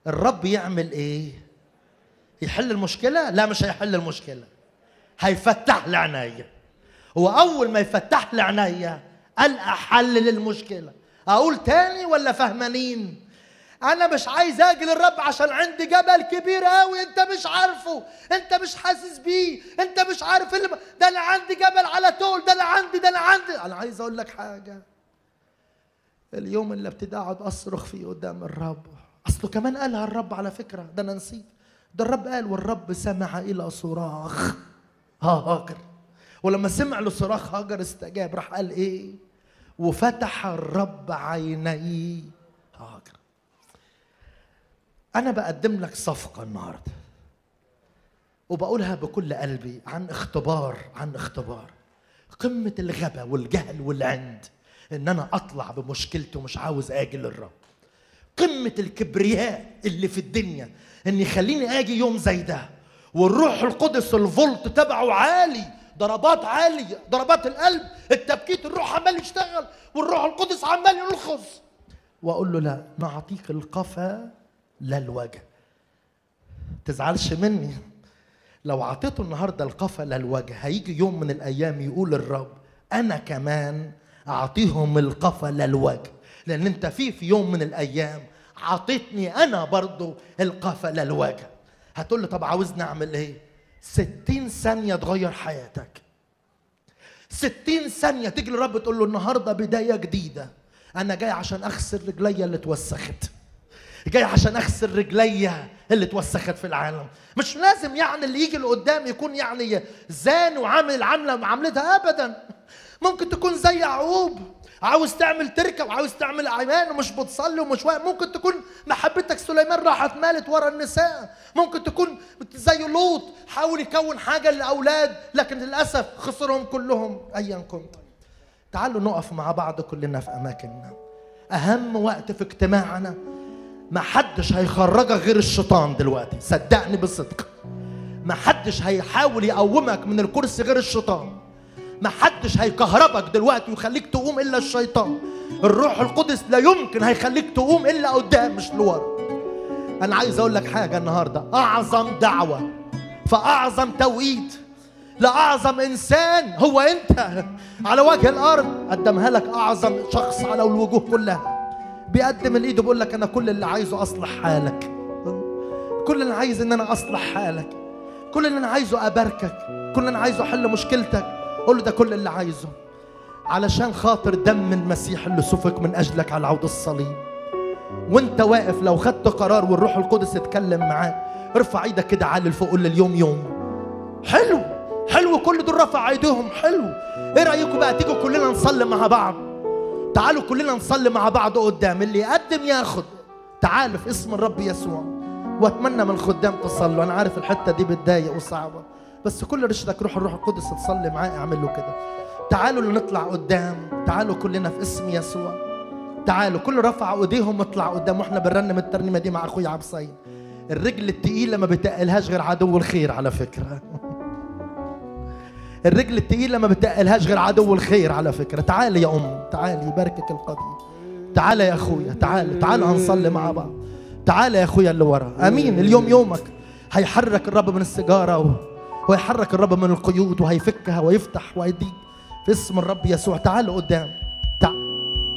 الرب يعمل ايه يحل المشكله لا مش هيحل المشكله هيفتح لي عينيا هو اول ما يفتح لي عينيا القى حل للمشكله اقول تاني ولا فهمانين انا مش عايز اجي للرب عشان عندي جبل كبير قوي انت مش عارفه انت مش حاسس بيه انت مش عارف اللي ده انا عندي جبل على طول ده انا عندي ده انا عندي انا عايز اقول لك حاجه اليوم اللي ابتدي اقعد اصرخ فيه قدام الرب اصله كمان قالها الرب على فكره ده انا نسيت ده الرب قال والرب سمع الى صراخ هاجر ولما سمع لصراخ هاجر استجاب راح قال ايه وفتح الرب عيني هاجر انا بقدم لك صفقه النهارده وبقولها بكل قلبي عن اختبار عن اختبار قمه الغبا والجهل والعند ان انا اطلع بمشكلتي ومش عاوز اجي للرب قمه الكبرياء اللي في الدنيا ان يخليني اجي يوم زي ده والروح القدس الفولت تبعه عالي ضربات عاليه ضربات القلب التبكيت الروح عمال يشتغل والروح القدس عمال يلخص واقول له لا نعطيك القفا لا الوجه تزعلش مني لو عطيته النهارده القفا لا الوجه هيجي يوم من الايام يقول الرب انا كمان اعطيهم القفا لا الوجه لان انت في في يوم من الايام عطيتني انا برضو القفا لا الوجه هتقول لي طب عاوزني اعمل ايه ستين ثانية تغير حياتك ستين ثانية تيجي للرب تقول له النهاردة بداية جديدة أنا جاي عشان أغسل رجليا اللي اتوسخت جاي عشان أغسل رجليا اللي اتوسخت في العالم مش لازم يعني اللي يجي لقدام يكون يعني زان وعامل العملة عملتها أبدا ممكن تكون زي يعقوب عاوز تعمل تركه وعاوز تعمل ايمان ومش بتصلي ومش واقف ممكن تكون محبتك سليمان راحت مالت ورا النساء ممكن تكون زي لوط حاول يكون حاجه للاولاد لكن للاسف خسرهم كلهم ايا كنت تعالوا نقف مع بعض كلنا في اماكننا اهم وقت في اجتماعنا ما حدش هيخرجك غير الشيطان دلوقتي صدقني بصدق ما حدش هيحاول يقومك من الكرسي غير الشيطان ما حدش هيكهربك دلوقتي ويخليك تقوم الا الشيطان الروح القدس لا يمكن هيخليك تقوم الا قدام مش لورا انا عايز اقول لك حاجه النهارده اعظم دعوه فاعظم توقيت لاعظم انسان هو انت على وجه الارض قدمها لك اعظم شخص على الوجوه كلها بيقدم الايد وبيقول لك انا كل اللي عايزه اصلح حالك كل اللي عايز ان انا اصلح حالك كل اللي انا عايزه اباركك كل اللي انا عايزه احل مشكلتك قول له ده كل اللي عايزه علشان خاطر دم المسيح اللي سفك من اجلك على عود الصليب وانت واقف لو خدت قرار والروح القدس اتكلم معاك ارفع ايدك كده عالي لفوق قول اليوم يوم حلو حلو كل دول رفع ايديهم حلو ايه رايكم بقى تيجوا كلنا نصلي مع بعض تعالوا كلنا نصلي مع بعض قدام اللي يقدم ياخد تعالوا في اسم الرب يسوع واتمنى من الخدام تصلوا انا عارف الحته دي بتضايق وصعبه بس كل رشدك روح الروح القدس تصلي معاه اعمل له كده تعالوا نطلع قدام تعالوا كلنا في اسم يسوع تعالوا كل رفع ايديهم اطلع قدام واحنا بنرنم الترنيمه دي مع اخويا عبد الصيد الرجل التقيله ما بتقلهاش غير عدو الخير على فكره الرجل التقيله ما بتقلهاش غير عدو الخير على فكره تعالي يا ام تعالي يباركك القدير تعالى يا اخويا تعالى تعالى هنصلي مع بعض تعالى يا اخويا اللي ورا امين اليوم يومك هيحرك الرب من السيجاره و... ويحرك الرب من القيود وهيفكها ويفتح ويديك في اسم الرب يسوع تعال قدام تعال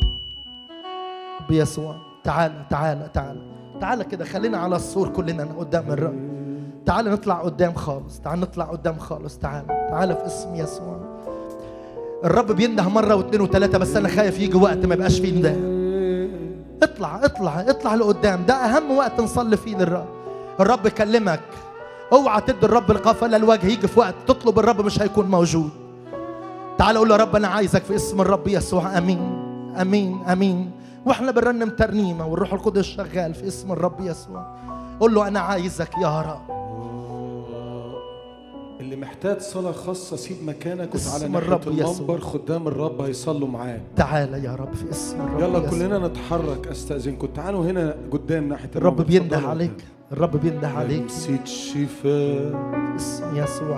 يسوع تعال تعال تعال تعال كده خلينا على السور كلنا قدام الرب تعال نطلع قدام خالص تعال نطلع قدام خالص تعال تعال في اسم يسوع الرب بينده مرة واثنين وثلاثة بس أنا خايف يجي وقت ما يبقاش فيه نداء اطلع اطلع اطلع لقدام ده أهم وقت نصلي فيه للرب الرب يكلمك اوعى تدي الرب القفله الوجه يجي في وقت تطلب الرب مش هيكون موجود تعال قول له رب انا عايزك في اسم الرب يسوع امين امين امين واحنا بنرنم ترنيمه والروح القدس شغال في اسم الرب يسوع قول له انا عايزك يا رب اللي محتاج صلاة خاصة سيب مكانك اسم وتعالى ناحية الرب يسوع. المنبر خدام الرب هيصلوا معاك تعال يا رب في اسم الرب يلا يسوع. كلنا نتحرك استاذنكم تعالوا هنا قدام ناحية الرب المنبر. بينده اتفضلوا عليك الرب بينده عليك لمسة شفاء اسم يسوع